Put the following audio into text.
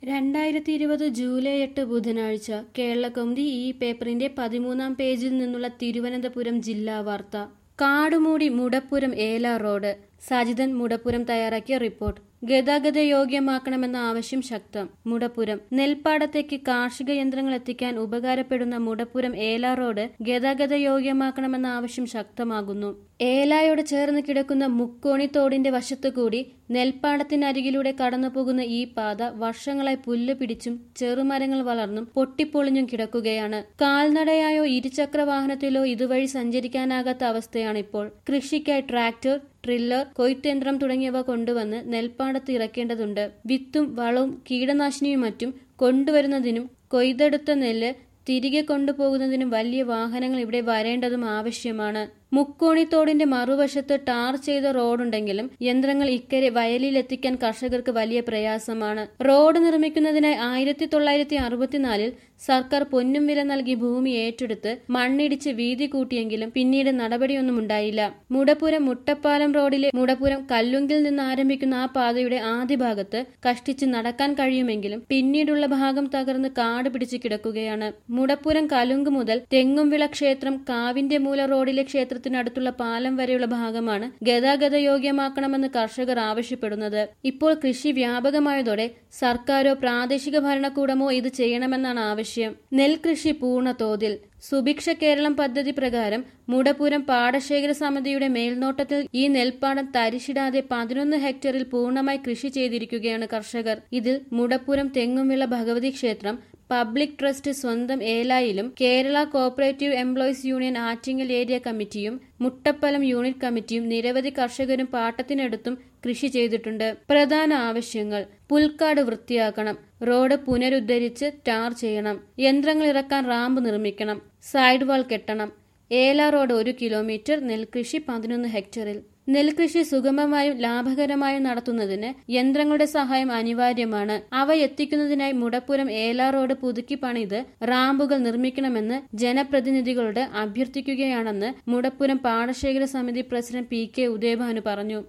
രണ്ടായിരത്തി ഇരുപത് ജൂലൈ എട്ട് ബുധനാഴ്ച കേരളകൗമുദി ഈ പേപ്പറിന്റെ പതിമൂന്നാം പേജിൽ നിന്നുള്ള തിരുവനന്തപുരം ജില്ലാ വാർത്ത കാടുമൂടി മുടപ്പുരം ഏല റോഡ് സാജിദൻ മുടപ്പുരം തയ്യാറാക്കിയ റിപ്പോർട്ട് ഗതാഗത യോഗ്യമാക്കണമെന്ന ആവശ്യം ശക്തം മുടപ്പുരം നെൽപ്പാടത്തേക്ക് കാർഷിക യന്ത്രങ്ങൾ എത്തിക്കാൻ ഉപകാരപ്പെടുന്ന മുടപ്പുരം ഏല റോഡ് ഗതാഗത യോഗ്യമാക്കണമെന്ന ആവശ്യം ശക്തമാകുന്നു ഏലായോട് ചേർന്ന് കിടക്കുന്ന മുക്കോണി തോടിന്റെ വശത്തുകൂടി നെൽപ്പാടത്തിനരികിലൂടെ കടന്നുപോകുന്ന ഈ പാത വർഷങ്ങളായി പുല്ല് പിടിച്ചും ചെറുമരങ്ങൾ വളർന്നും പൊട്ടിപ്പൊളിഞ്ഞും കിടക്കുകയാണ് കാൽനടയായോ ഇരുചക്ര വാഹനത്തിലോ ഇതുവഴി സഞ്ചരിക്കാനാകാത്ത അവസ്ഥയാണിപ്പോൾ കൃഷിക്കായി ട്രാക്ടർ ട്രില്ലർ കൊയ്ത്തയന്ത്രം തുടങ്ങിയവ കൊണ്ടുവന്ന് നെൽപ്പാടത്ത് ഇറക്കേണ്ടതുണ്ട് വിത്തും വളവും കീടനാശിനിയും മറ്റും കൊണ്ടുവരുന്നതിനും കൊയ്തെടുത്ത നെല്ല് തിരികെ കൊണ്ടുപോകുന്നതിനും വലിയ വാഹനങ്ങൾ ഇവിടെ വരേണ്ടതും ആവശ്യമാണ് മുക്കോണിത്തോടിന്റെ മറുവശത്ത് ടാർ ചെയ്ത റോഡുണ്ടെങ്കിലും യന്ത്രങ്ങൾ ഇക്കരെ വയലിലെത്തിക്കാൻ കർഷകർക്ക് വലിയ പ്രയാസമാണ് റോഡ് നിർമ്മിക്കുന്നതിനായി ആയിരത്തി തൊള്ളായിരത്തി അറുപത്തിനാലിൽ സർക്കാർ പൊന്നും വില നൽകി ഭൂമി ഏറ്റെടുത്ത് മണ്ണിടിച്ച് വീതി കൂട്ടിയെങ്കിലും പിന്നീട് നടപടിയൊന്നും ഉണ്ടായില്ല മുടപ്പുരം മുട്ടപ്പാലം റോഡിലെ മുടപ്പുരം കല്ലുങ്കിൽ നിന്ന് ആരംഭിക്കുന്ന ആ പാതയുടെ ആദ്യ ഭാഗത്ത് കഷ്ടിച്ച് നടക്കാൻ കഴിയുമെങ്കിലും പിന്നീടുള്ള ഭാഗം തകർന്ന് കാട് പിടിച്ച് കിടക്കുകയാണ് മുടപ്പുരം കലുങ്ക് മുതൽ തെങ്ങുംവിള ക്ഷേത്രം കാവിന്റെ മൂല റോഡിലെ ക്ഷേത്രത്തിനടുത്തുള്ള പാലം വരെയുള്ള ഭാഗമാണ് ഗതാഗത യോഗ്യമാക്കണമെന്ന് കർഷകർ ആവശ്യപ്പെടുന്നത് ഇപ്പോൾ കൃഷി വ്യാപകമായതോടെ സർക്കാരോ പ്രാദേശിക ഭരണകൂടമോ ഇത് ചെയ്യണമെന്നാണ് ആവശ്യം നെൽകൃഷി പൂർണ്ണ തോതിൽ സുഭിക്ഷ കേരളം പദ്ധതി പ്രകാരം മുടപ്പുരം പാടശേഖര സമിതിയുടെ മേൽനോട്ടത്തിൽ ഈ നെൽപ്പാടം തരിശിടാതെ പതിനൊന്ന് ഹെക്ടറിൽ പൂർണ്ണമായി കൃഷി ചെയ്തിരിക്കുകയാണ് കർഷകർ ഇതിൽ മുടപ്പുരം തെങ്ങുംവിള ഭഗവതി ക്ഷേത്രം പബ്ലിക് ട്രസ്റ്റ് സ്വന്തം ഏലായിലും Kerala cooperative employees union Attingal area കമ്മിറ്റിയും മുട്ടപ്പലം യൂണിറ്റ് കമ്മിറ്റിയും നിരവധി കർഷകരും പാട്ടത്തിനടുത്തും കൃഷി ചെയ്തിട്ടുണ്ട് പ്രധാന ആവശ്യങ്ങൾ പുൽക്കാട് വൃത്തിയാക്കണം റോഡ് പുനരുദ്ധരിച്ച് ടാർ ചെയ്യണം യന്ത്രങ്ങൾ ഇറക്കാൻ റാമ്പ് നിർമ്മിക്കണം സൈഡ് വാൾ കെട്ടണം ഏല റോഡ് ഒരു കിലോമീറ്റർ നെൽകൃഷി പതിനൊന്ന് ഹെക്ടറിൽ നെൽകൃഷി സുഗമമായും ലാഭകരമായും നടത്തുന്നതിന് യന്ത്രങ്ങളുടെ സഹായം അനിവാര്യമാണ് അവ എത്തിക്കുന്നതിനായി മുടപ്പുരം ഏല റോഡ് പുതുക്കി പണിത് റാമ്പുകൾ നിർമ്മിക്കണമെന്ന് ജനപ്രതിനിധികളോട് അഭ്യർത്ഥിക്കുകയാണെന്ന് മുടപ്പുരം പാടശേഖര സമിതി പ്രസിഡന്റ് പി കെ ഉദയഭാനു പറഞ്ഞു